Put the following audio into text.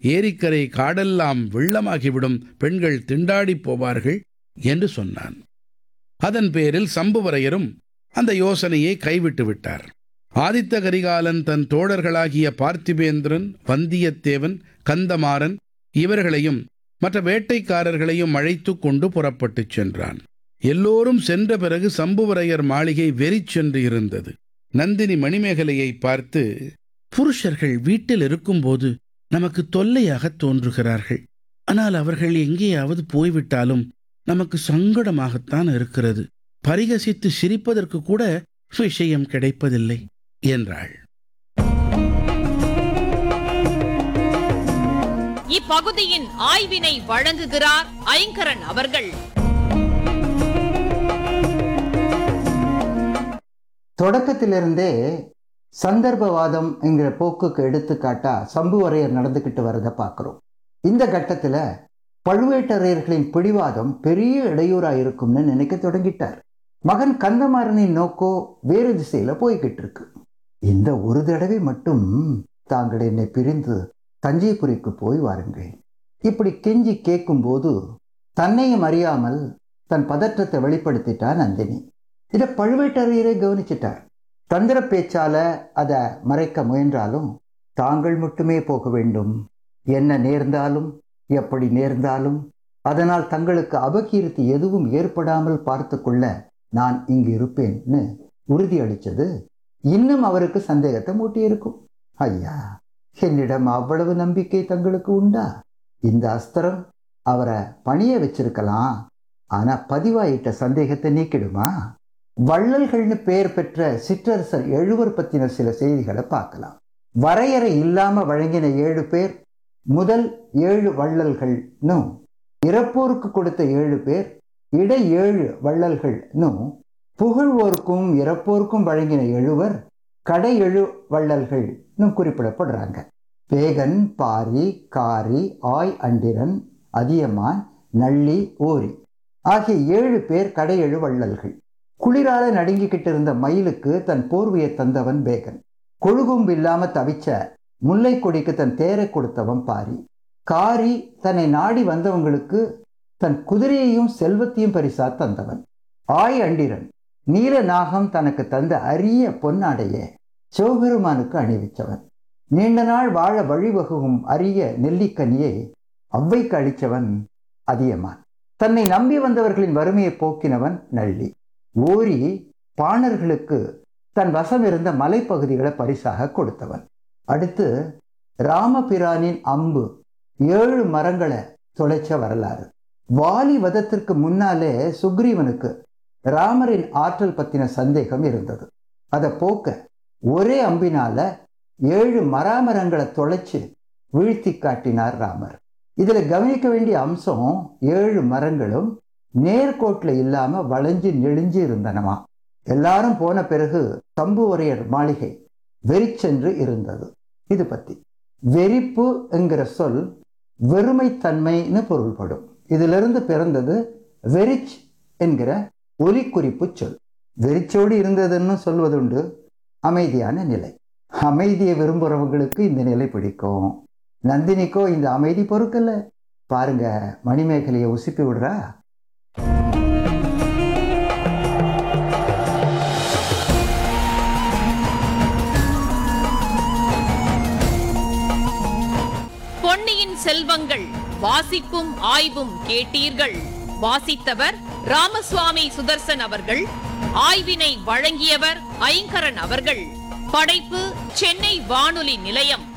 ஏரிக்கரை காடெல்லாம் வெள்ளமாகிவிடும் பெண்கள் திண்டாடிப் போவார்கள் என்று சொன்னான் அதன் பேரில் சம்புவரையரும் அந்த யோசனையை கைவிட்டு விட்டார் ஆதித்த கரிகாலன் தன் தோழர்களாகிய பார்த்திபேந்திரன் வந்தியத்தேவன் கந்தமாறன் இவர்களையும் மற்ற வேட்டைக்காரர்களையும் அழைத்துக் கொண்டு புறப்பட்டுச் சென்றான் எல்லோரும் சென்ற பிறகு சம்புவரையர் மாளிகை வெறிச்சென்று இருந்தது நந்தினி மணிமேகலையை பார்த்து புருஷர்கள் வீட்டில் இருக்கும்போது நமக்கு தொல்லையாகத் தோன்றுகிறார்கள் ஆனால் அவர்கள் எங்கேயாவது போய்விட்டாலும் நமக்கு சங்கடமாகத்தான் இருக்கிறது பரிகசித்து சிரிப்பதற்கு கூட விஷயம் கிடைப்பதில்லை என்றாள் இப்பகுதியின் ஆய்வினை வழங்குகிறார் ஐங்கரன் அவர்கள் தொடக்கத்திலிருந்தே சந்தர்ப்பவாதம் என்கிற போக்குக்கு எடுத்துக்காட்டா சம்புவரையர் நடந்துக்கிட்டு வரதை பார்க்குறோம் இந்த கட்டத்தில் பழுவேட்டரையர்களின் பிடிவாதம் பெரிய இடையூறாக இருக்கும்னு நினைக்க தொடங்கிட்டார் மகன் கந்தமாறனின் நோக்கோ வேறு திசையில போய்கிட்டு இருக்கு இந்த ஒரு தடவை மட்டும் தாங்கள் என்னை பிரிந்து தஞ்சைபுரிக்கு போய் வாருங்கள் இப்படி கெஞ்சி கேட்கும்போது தன்னையும் அறியாமல் தன் பதற்றத்தை வெளிப்படுத்திட்டா நந்தினி இதை பழுவேட்டரையரை கவனிச்சிட்டார் தந்திர பேச்சால அதை மறைக்க முயன்றாலும் தாங்கள் மட்டுமே போக வேண்டும் என்ன நேர்ந்தாலும் எப்படி நேர்ந்தாலும் அதனால் தங்களுக்கு அபகீர்த்தி எதுவும் ஏற்படாமல் பார்த்து கொள்ள நான் இங்கு இருப்பேன்னு உறுதியளித்தது இன்னும் அவருக்கு சந்தேகத்தை மூட்டியிருக்கும் ஐயா என்னிடம் அவ்வளவு நம்பிக்கை தங்களுக்கு உண்டா இந்த அஸ்திரம் அவரை பணிய வச்சிருக்கலாம் ஆனா பதிவாயிட்ட சந்தேகத்தை நீக்கிடுமா வள்ளல்கள்னு பெயர் பெற்ற சிற்றரசர் எழுவர் பத்தின சில செய்திகளை பார்க்கலாம் வரையறை இல்லாம வழங்கின ஏழு பேர் முதல் ஏழு வள்ளல்கள்னும் இறப்போருக்கு கொடுத்த ஏழு பேர் இடை ஏழு வள்ளல்கள்னும் புகழ்வோருக்கும் இறப்போருக்கும் வழங்கின எழுவர் கடை எழு வள்ளல்கள்னு குறிப்பிடப்படுறாங்க பேகன் பாரி காரி ஆய் அண்டிரன் அதியமான் நள்ளி ஓரி ஆகிய ஏழு பேர் கடையெழு வள்ளல்கள் குளிரால நடுங்கிக்கிட்டு இருந்த மயிலுக்கு தன் போர்வையை தந்தவன் பேகன் கொழுகும்பு இல்லாம தவிச்ச முல்லை கொடிக்கு தன் தேரை கொடுத்தவன் பாரி காரி தன்னை நாடி வந்தவங்களுக்கு தன் குதிரையையும் செல்வத்தையும் பரிசா தந்தவன் ஆய் அண்டிரன் நீல நாகம் தனக்கு தந்த அரிய பொன்னாடைய சிவபெருமானுக்கு அணிவிச்சவன் நீண்ட நாள் வாழ வழிவகுக்கும் அரிய நெல்லிக்கனியை அவ்வைக்கு அளித்தவன் அதியமான் தன்னை நம்பி வந்தவர்களின் வறுமையை போக்கினவன் நள்ளி ஓரி பாணர்களுக்கு தன் வசம் இருந்த மலைப்பகுதிகளை பரிசாக கொடுத்தவன் அடுத்து ராமபிரானின் அம்பு ஏழு மரங்களை தொலைச்ச வரலாறு வாலி வதத்திற்கு முன்னாலே சுக்ரீவனுக்கு ராமரின் ஆற்றல் பத்தின சந்தேகம் இருந்தது அதை போக்க ஒரே அம்பினால ஏழு மராமரங்களை தொலைச்சு வீழ்த்தி காட்டினார் ராமர் இதுல கவனிக்க வேண்டிய அம்சம் ஏழு மரங்களும் நேர்கோட்டில் இல்லாம வளைஞ்சு நெளிஞ்சு இருந்தனமா எல்லாரும் போன பிறகு சம்புவரையர் மாளிகை வெறிச்சென்று இருந்தது இது பத்தி வெறிப்பு என்கிற சொல் வெறுமைத்தன்மைன்னு பொருள்படும் இதிலிருந்து பிறந்தது வெறிச் என்கிற ஒலிக்குறிப்பு சொல் வெறிச்சோடு இருந்ததுன்னு சொல்வதுண்டு அமைதியான நிலை அமைதியை விரும்புகிறவங்களுக்கு இந்த நிலை பிடிக்கும் நந்தினிக்கோ இந்த அமைதி பொறுக்கல்ல பாருங்க மணிமேகலையை உசுப்பி விடுறா பொன்னியின் செல்வங்கள் வாசிப்பும் ஆய்வும் கேட்டீர்கள் வாசித்தவர் ராமசுவாமி சுதர்சன் அவர்கள் ஆய்வினை வழங்கியவர் ஐங்கரன் அவர்கள் படைப்பு சென்னை வானொலி நிலையம்